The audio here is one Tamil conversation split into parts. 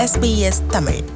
SBS தமிழ்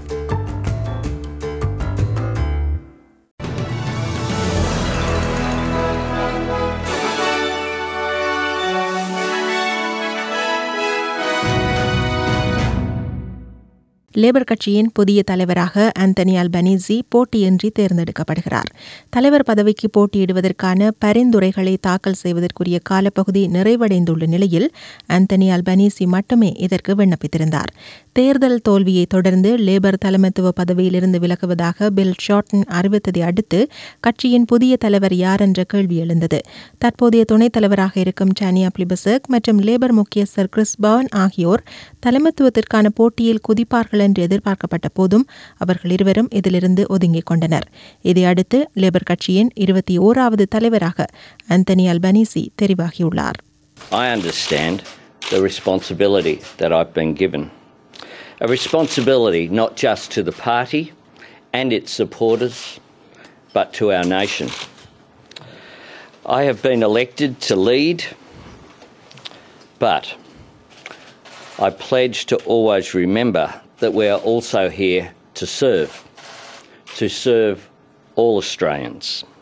லேபர் கட்சியின் புதிய தலைவராக ஆந்தனி அல்பனீசி போட்டியின்றி தேர்ந்தெடுக்கப்படுகிறார் தலைவர் பதவிக்கு போட்டியிடுவதற்கான பரிந்துரைகளை தாக்கல் செய்வதற்குரிய காலப்பகுதி நிறைவடைந்துள்ள நிலையில் ஆந்தனி அல்பனீசி மட்டுமே இதற்கு விண்ணப்பித்திருந்தார் தேர்தல் தோல்வியை தொடர்ந்து லேபர் தலைமைத்துவ பதவியிலிருந்து விலகுவதாக பில் ஷார்டன் அறிவித்ததை அடுத்து கட்சியின் புதிய தலைவர் யார் என்ற கேள்வி எழுந்தது தற்போதைய துணைத் தலைவராக இருக்கும் டானியா பிளிபசர்க் மற்றும் லேபர் முக்கியஸ்தர் கிறிஸ் பவன் ஆகியோர் தலைமைத்துவத்திற்கான போட்டியில் குதிப்பார்கள் என்று எதிர்பார்க்கப்பட்ட போதும் அவர்கள் இருவரும் இதிலிருந்து ஒதுங்கிக் கொண்டனர் இதையடுத்து லேபர் கட்சியின் இருபத்தி ஓராவது தலைவராக அந்தனி அல்பனீசி தெரிவாகியுள்ளார் I understand the responsibility that I've been given. A responsibility not just to the party and its supporters, but to our nation. I have been elected to lead, but I pledge to always remember that we are also here to serve, to serve all Australians.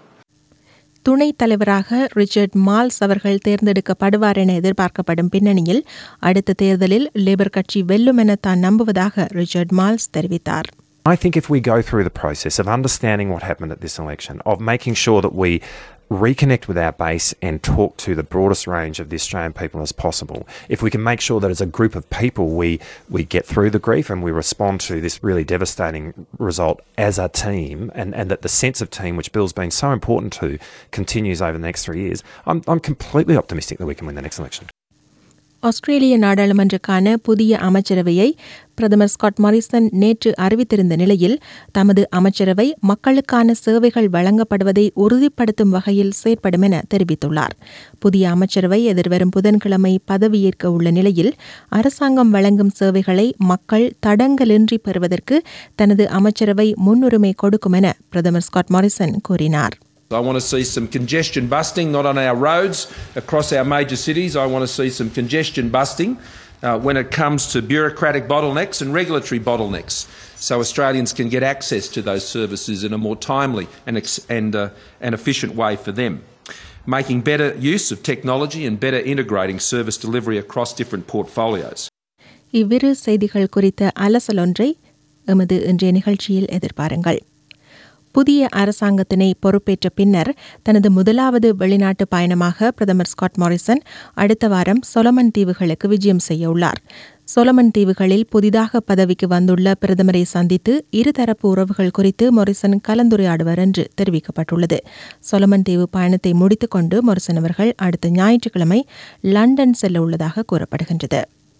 துணைத் தலைவராக ரிச்சர்ட் மால்ஸ் அவர்கள் தேர்ந்தெடுக்கப்படுவார் என எதிர்பார்க்கப்படும் பின்னணியில் அடுத்த தேர்தலில் லேபர் கட்சி வெல்லும் என தான் நம்புவதாக ரிச்சர்ட் மால்ஸ் தெரிவித்தார் I think if we go through the process of understanding what happened at this election, of making sure that we reconnect with our base and talk to the broadest range of the Australian people as possible, if we can make sure that as a group of people we, we get through the grief and we respond to this really devastating result as a team, and, and that the sense of team, which Bill's been so important to, continues over the next three years, I'm, I'm completely optimistic that we can win the next election. ஆஸ்திரேலிய நாடாளுமன்றக்கான புதிய அமைச்சரவையை பிரதமர் ஸ்காட் மாரிசன் நேற்று அறிவித்திருந்த நிலையில் தமது அமைச்சரவை மக்களுக்கான சேவைகள் வழங்கப்படுவதை உறுதிப்படுத்தும் வகையில் செயற்படும் என தெரிவித்துள்ளார் புதிய அமைச்சரவை எதிர்வரும் புதன்கிழமை பதவியேற்க உள்ள நிலையில் அரசாங்கம் வழங்கும் சேவைகளை மக்கள் தடங்கலின்றி பெறுவதற்கு தனது அமைச்சரவை முன்னுரிமை கொடுக்கும் என பிரதமர் ஸ்காட் மாரிசன் கூறினார் I want to see some congestion busting, not on our roads, across our major cities. I want to see some congestion busting uh, when it comes to bureaucratic bottlenecks and regulatory bottlenecks, so Australians can get access to those services in a more timely and, ex- and, uh, and efficient way for them. Making better use of technology and better integrating service delivery across different portfolios. இவ்விரு செய்திகள் குறித்த அலசலொன்றை எமது இன்றைய நிகழ்ச்சியில் எதிர்பாருங்கள் புதிய அரசாங்கத்தினை பொறுப்பேற்ற பின்னர் தனது முதலாவது வெளிநாட்டு பயணமாக பிரதமர் ஸ்காட் மாரிசன் அடுத்த வாரம் சொலமன் தீவுகளுக்கு விஜயம் செய்ய உள்ளார் சொலமன் தீவுகளில் புதிதாக பதவிக்கு வந்துள்ள பிரதமரை சந்தித்து இருதரப்பு உறவுகள் குறித்து மொரிசன் கலந்துரையாடுவர் என்று தெரிவிக்கப்பட்டுள்ளது சொலமன் தீவு பயணத்தை முடித்துக்கொண்டு மொரிசன் அவர்கள் அடுத்த ஞாயிற்றுக்கிழமை லண்டன் செல்ல உள்ளதாக கூறப்படுகின்றது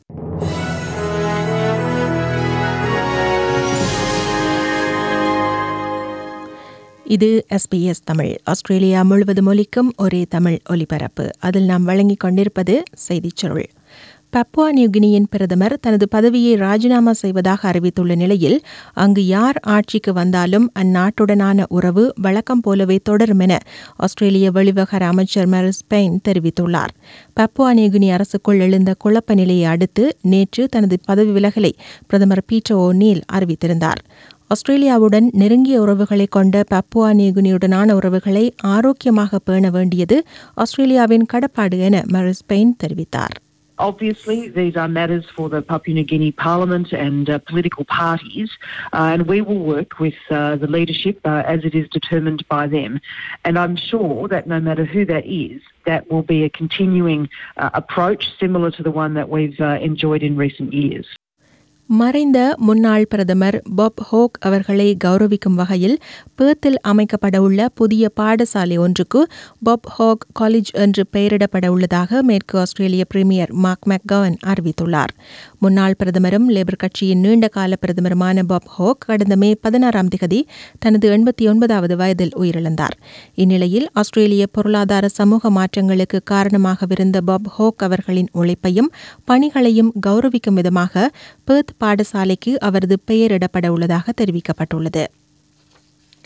இது எஸ்பிஎஸ் தமிழ் ஆஸ்திரேலியா முழுவதும் ஒலிக்கும் ஒரே தமிழ் ஒலிபரப்பு அதில் நாம் வழங்கிக் கொண்டிருப்பது செய்திச் சுருள் பப்புவா நியூகினியின் பிரதமர் தனது பதவியை ராஜினாமா செய்வதாக அறிவித்துள்ள நிலையில் அங்கு யார் ஆட்சிக்கு வந்தாலும் அந்நாட்டுடனான உறவு வழக்கம் போலவே தொடரும் என ஆஸ்திரேலிய வெளிவகார அமைச்சர் மெரிஸ் பெயின் தெரிவித்துள்ளார் பப்புவா நியூகினி அரசுக்குள் எழுந்த குழப்ப நிலையை அடுத்து நேற்று தனது பதவி விலகலை பிரதமர் பீட்டர் ஓ நீல் அறிவித்திருந்தார் ஆஸ்திரேலியாவுடன் நெருங்கிய உறவுகளை கொண்ட பப்புவா நியூகினியுடனான உறவுகளை ஆரோக்கியமாக பேண வேண்டியது ஆஸ்திரேலியாவின் கடப்பாடு என மரிஸ் பெயின் தெரிவித்தார் Obviously, these are matters for the Papua New Guinea Parliament and uh, political parties, uh, and we will work with uh, the leadership uh, as it is determined by them. And I'm sure that no matter who that is, that will be a continuing uh, approach similar to the one that we've uh, enjoyed in recent years. மறைந்த முன்னாள் பிரதமர் பாப் ஹோக் அவர்களை கௌரவிக்கும் வகையில் பேர்த்தில் அமைக்கப்பட உள்ள புதிய பாடசாலை ஒன்றுக்கு பாப் ஹோக் காலேஜ் என்று பெயரிடப்பட உள்ளதாக மேற்கு ஆஸ்திரேலிய பிரீமியர் மார்க் மெக்கவன் அறிவித்துள்ளார் முன்னாள் பிரதமரும் லேபர் கட்சியின் நீண்டகால பிரதமருமான பாப் ஹோக் கடந்த மே பதினாறாம் திகதி தனது எண்பத்தி ஒன்பதாவது வயதில் உயிரிழந்தார் இந்நிலையில் ஆஸ்திரேலிய பொருளாதார சமூக மாற்றங்களுக்கு காரணமாகவிருந்த பாப் ஹோக் அவர்களின் உழைப்பையும் பணிகளையும் கௌரவிக்கும் விதமாக பேர்த் பாடசாலைக்கு அவரது பெயரிடப்பட உள்ளதாக தெரிவிக்கப்பட்டுள்ளது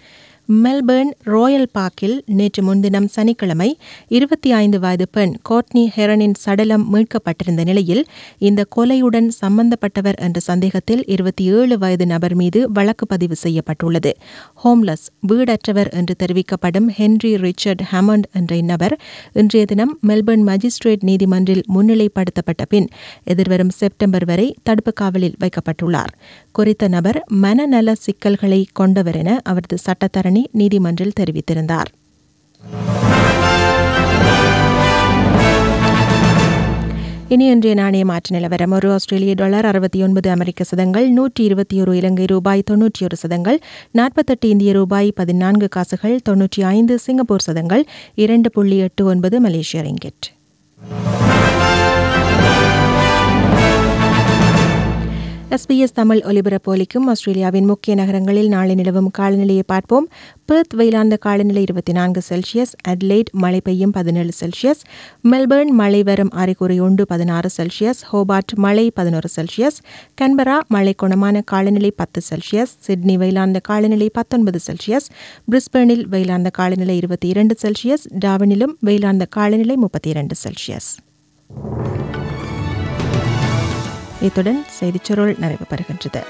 மெல்பர்ன் ராயல் பார்க்கில் நேற்று முன்தினம் சனிக்கிழமை இருபத்தி ஐந்து வயது பெண் கோட்னி ஹெரனின் சடலம் மீட்கப்பட்டிருந்த நிலையில் இந்த கொலையுடன் சம்பந்தப்பட்டவர் என்ற சந்தேகத்தில் இருபத்தி ஏழு வயது நபர் மீது வழக்கு பதிவு செய்யப்பட்டுள்ளது ஹோம்லெஸ் வீடற்றவர் என்று தெரிவிக்கப்படும் ஹென்றி ரிச்சர்ட் ஹேமண்ட் என்ற இந்நபர் இன்றைய தினம் மெல்பர்ன் மஜிஸ்ட்ரேட் நீதிமன்றில் முன்னிலைப்படுத்தப்பட்ட பின் எதிர்வரும் செப்டம்பர் வரை தடுப்பு காவலில் வைக்கப்பட்டுள்ளார் குறித்த நபர் மனநல சிக்கல்களை கொண்டவர் என அவரது சட்டத்தரணி நீதிமன்றில் தெரிவித்திருந்தார் இனி இன்றைய நாணய மாற்று நிலவரம் ஒரு ஆஸ்திரேலிய டாலர் அறுபத்தி ஒன்பது அமெரிக்க சதங்கள் நூற்றி இருபத்தி ஒரு இலங்கை ரூபாய் தொன்னூற்றி ஒரு சதங்கள் நாற்பத்தெட்டு இந்திய ரூபாய் பதினான்கு காசுகள் தொன்னூற்றி ஐந்து சிங்கப்பூர் சதங்கள் இரண்டு புள்ளி எட்டு ஒன்பது மலேசிய ரிங்கெட் எஸ்பிஎஸ் தமிழ் ஒலிபரப்பொலிக்கும் ஆஸ்திரேலியாவின் முக்கிய நகரங்களில் நாளை நிலவும் காலநிலையை பார்ப்போம் பெர்த் வெயிலாந்த காலநிலை இருபத்தி நான்கு செல்சியஸ் அட்லைட் மழை பெய்யும் பதினேழு செல்சியஸ் மெல்பர்ன் மழை வரும் அறிகுறி உண்டு பதினாறு செல்சியஸ் ஹோபார்ட் மழை பதினோரு செல்சியஸ் கன்பரா மழை குணமான காலநிலை பத்து செல்சியஸ் சிட்னி வெயிலாந்த காலநிலை பத்தொன்பது செல்சியஸ் பிரிஸ்பேனில் வெயிலாந்த காலநிலை இருபத்தி இரண்டு செல்சியஸ் டாவனிலும் வெயிலாந்த காலநிலை முப்பத்தி இரண்டு செல்சியஸ் இத்துடன் செய்திச் சுருள் நிறைவு பெறுகின்றது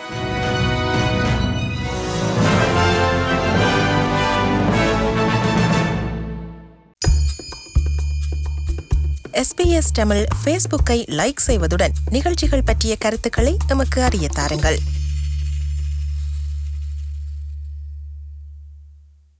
எஸ்பிஎஸ் தமிழ் ஃபேஸ்புக்கை லைக் செய்வதுடன் நிகழ்ச்சிகள் பற்றிய கருத்துக்களை எமக்கு அறிய தாருங்கள்